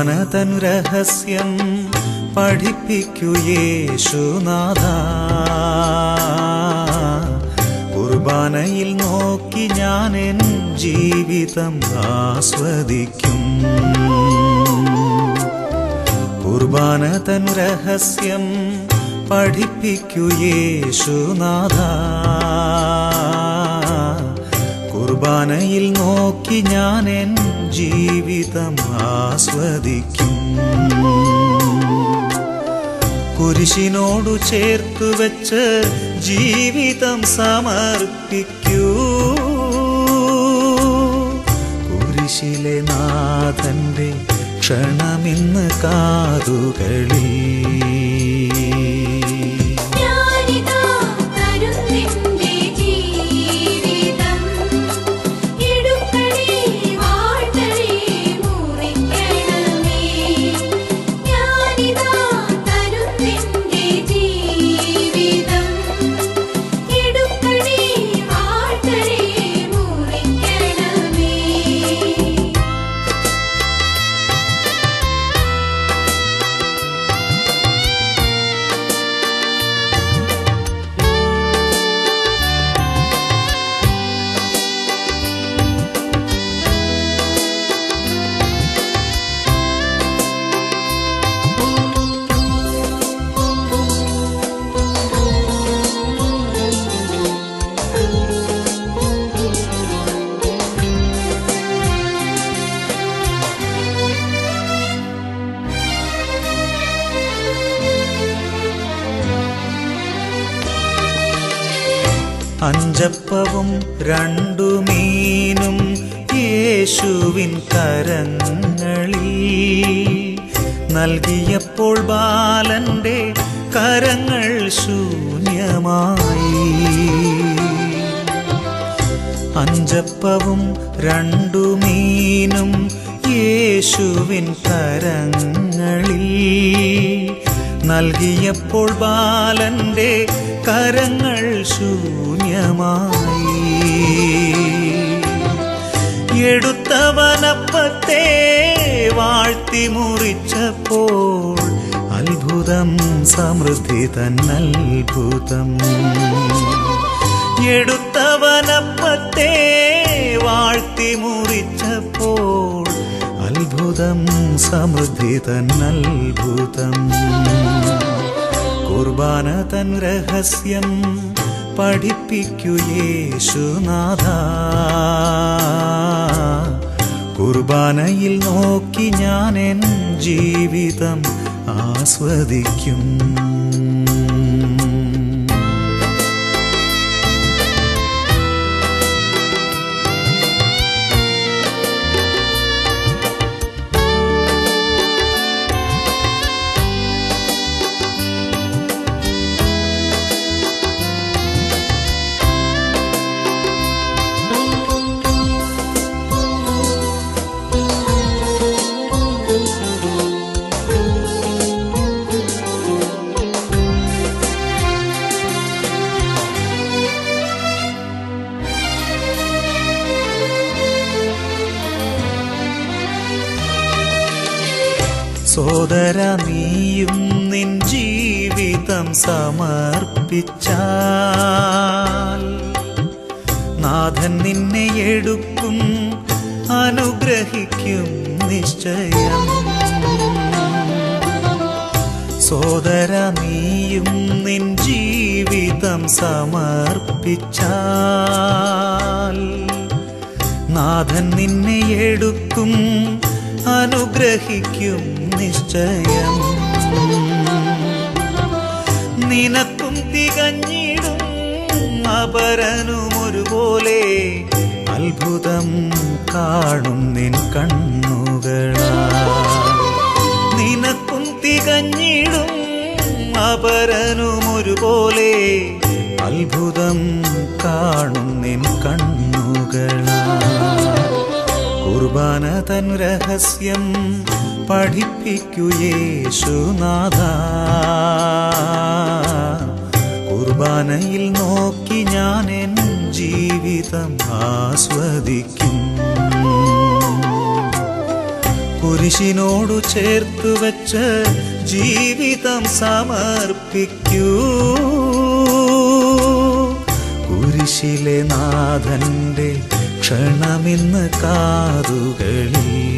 കുർബാന തൻ രഹസ്യം പഠിപ്പിക്കു യേശുനാഥ കുർബാനയിൽ നോക്കി ഞാൻ എൻ ജീവിതം ആസ്വദിക്കും കുർബാന തൻ രഹസ്യം പഠിപ്പിക്കു യേശുനാഥ കുർബാനയിൽ നോക്കി ഞാൻ എൻ ജീവിതം ആസ്വദിക്കും കുരിശിനോടു ചേർത്തു വെച്ച് ജീവിതം സമർപ്പിക്കൂ കുരിശിലെ നാഥന്റെ ക്ഷണമിന്ന് കാതുകളിൽ ഞാനിതാ തരുന്നിന്റെ ജീവിതം ഇടുക്കണേ വാഴ്ത്തണേ മുറിക്കണമേ ഞാനിതാ തരുന്നിന്റെ ജീവിതം ഇടുക്കണേ വാഴ്ത്തണേ മുറിക്കണമേ അഞ്ചപ്പവും രണ്ടു മീനും യേശുവിൻ കരങ്ങളിൽ നൽകിയപ്പോൾ ബാലന്റെ കരങ്ങൾ ശൂന്യമായി അഞ്ചപ്പവും രണ്ടു മീനും യേശുവിൻ കരങ്ങളിൽ നൽകിയപ്പോൾ ബാലന്റെ കരങ്ങൾ ശൂന്യമായി എടുത്തവനപ്പത്തെ വാഴ്ത്തി മുറിച്ചപ്പോൾ അത്ഭുതം സമൃദ്ധി തന്നത്ഭുതം എടുത്തവനപ്പത്തെ വാഴ്ത്തി മുറിച്ചപ്പോൾ അത്ഭുതം സമൃദ്ധി തന്നത്ഭുതം കുർബാന തൻ രഹസ്യം പഠിപ്പിക്കു യേശുനാഥ കുർബാനയിൽ നോക്കി ഞാൻ എൻ ജീവിതം ആസ്വദിക്കും സോദര നീയും നിൻ ജീവിതം സമർപ്പിച്ചാൽ നാഥൻ നിന്നെ എടുക്കും അനുഗ്രഹിക്കും നിശ്ചയം സോദര നീയും നിൻ ജീവിതം സമർപ്പിച്ചാൽ നാഥൻ നിന്നെ എടുക്കും അനുഗ്രഹിക്കും നിശ്ചയം നിനക്കും തികഞ്ഞിടും അപരനും ഒരുപോലെ അത്ഭുതം കാണും നിൻ കണ്ണുകളാ നിനക്കും തികഞ്ഞിടും അപരനും ഒരുപോലെ അത്ഭുതം കാണും നിൻ കണ്ണുകളാ കുർബാന തൻ രഹസ്യം പഠിപ്പിക്കു യേശുനാഥ കുർബാനയിൽ നോക്കി ഞാൻ എൻ ജീവിതം ആസ്വദിക്കും കുരിശിനോടു ചേർത്തു വെച്ച് ജീവിതം സമർപ്പിക്കൂ കുരിശിലെ നാഥന്റെ ക്ഷണമിന്ന് കാതുകളിൽ